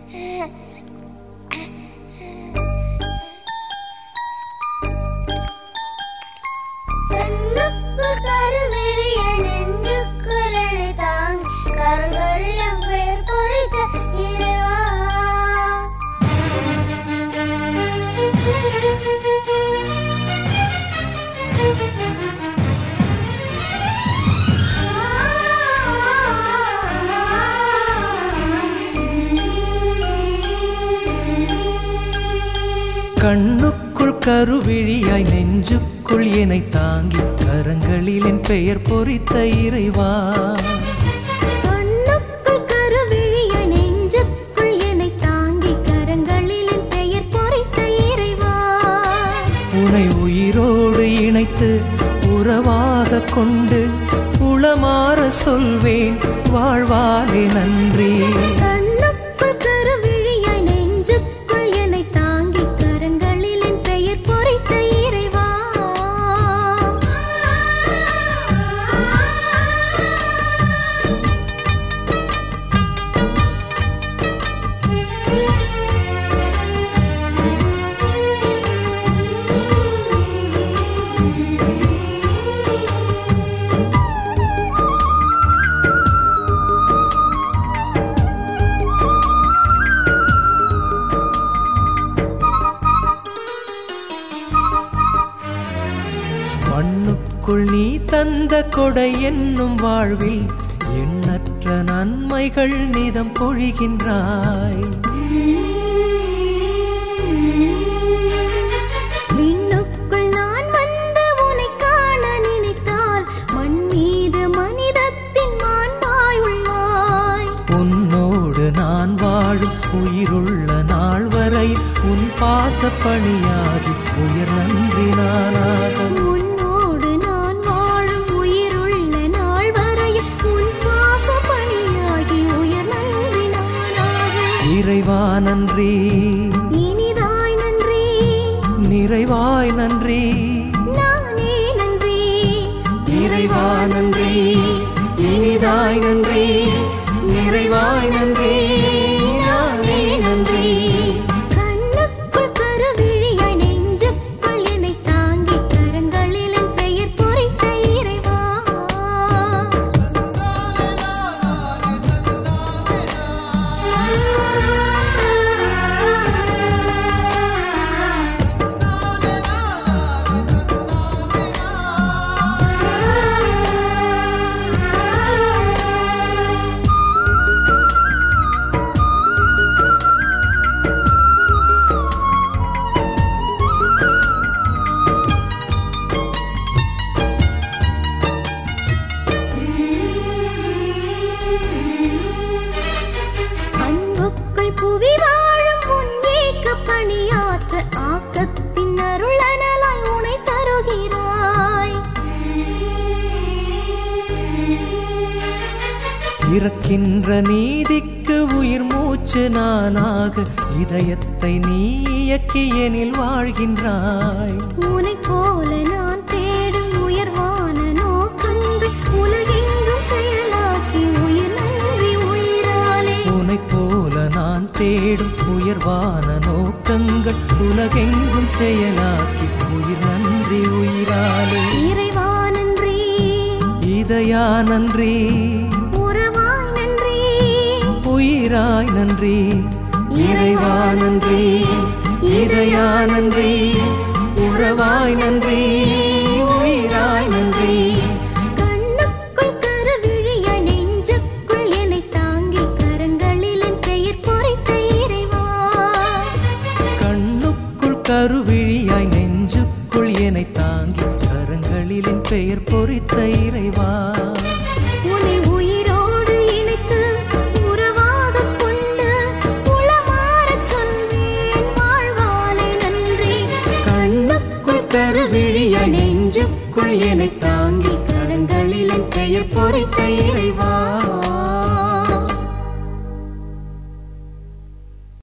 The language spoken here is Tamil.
கண்ணுக்குள் கருவெளிய நெஞ்சுக்குள் எழுதாங் கருங்கல்லம் பெயர் பொறித்த இறைவா கண்ணுக்குள் கருவிழியாய் நெஞ்சுக்குள் என்னை தாங்கி கரங்களில் என் பெயர் பொறித்த இறைவா கண்ணுக்குள் கருவிழிய நெஞ்சுக்குள் என்னை தாங்கி கரங்களில் என் பெயர் பொறித்த இறைவா உனை உயிரோடு இணைத்து உறவாக கொண்டு உளமாற சொல்வேன் வாழ்வாலே நன்றி கண்ணுக்குள் கருவிழிய நெஞ்சுக்குள் என்னை தாங்கி கரங்களில் என் பெயர் பொறித்த இறைவா மண்ணுக்குள் நீ தந்த கொடை என்னும் வாழ்வில் எண்ணற்ற நன்மைகள் நிதம் பொழிகின்றாய் விண்ணுக்குள் நான் வந்து உன்னை காண நினைத்தால் மண் மீது மனிதத்தின் மாண்பாய் உள்ளாய் உன்னோடு நான் வாழும் உயிருள்ள நாள் வரை உன் பாசப்பணியாகி உயர் நன்றி நானாக உன்னோடு நான் வாழும் உயிருள்ள நாள் வரையில் உன் பாச பணியாகி உயர் நன்றி நானாக இறைவா நன்றி இனிதாய் நன்றி நிறைவாய் நன்றி நானே நன்றி இறைவா நன்றி இனிதாய் நன்றி நிறைவாய் நன்றி நானே நன்றி கண்ணுக்குள் கருவிழியாய் நெஞ்சுக்குள் என்னை தாங்கி கரங்களில் என் பெயர் பொறித்த இறைவா அன்புக்குள் புவி வாழும் உன் ஏக்க பணியாற்ற ஆக்கத்தின் அருளனலாய் உனை தருகிறாய் இறக்கின்ற நீதிக்கு உயிர் மூச்சு நானாக இதயத்தை நீ இயக்கி எனில் வாழ்கின்றாய் உனை போல நான் தேடும் உயர்வான நோக்கங்கள் உலகெங்கும் செயலாக்கி உயிர் நன்றி உயிராலே உனைப் போல நான் தேடும் உயர்வான நோக்கங்கள் உலகெங்கும் செயலாக்கி உயிர் நன்றி உயிராலே இறைவா நன்றி இதயா நன்றி உறவாய் நன்றி உயிராய் நன்றி இறைவா நன்றி இதயா நன்றி உறவாய் நன்றி உயிராய் நன்றி கண்ணுக்குள் கருவிழிய நெஞ்சுக்குள் என்னை தாங்கி கரங்களில் என் பெயர் பொறித்த இறைவா கண்ணுக்குள் கருவிழியாய் நெஞ்சுக்குள் என்னை தாங்கி கரங்களில் என் பெயர் பொறித்த இறைவா உன்னை உயிரோடு இணைத்து உறவாகக் கொண்டு உளமாறச் சொல்வேன் வாழ்வாலே நன்றி கண்ணுக்குள் கருவிழியாய் நெஞ்சுக்குள் என்னை தாங்கி கரங்களில் என் பெயர் பொறித்த இறைவா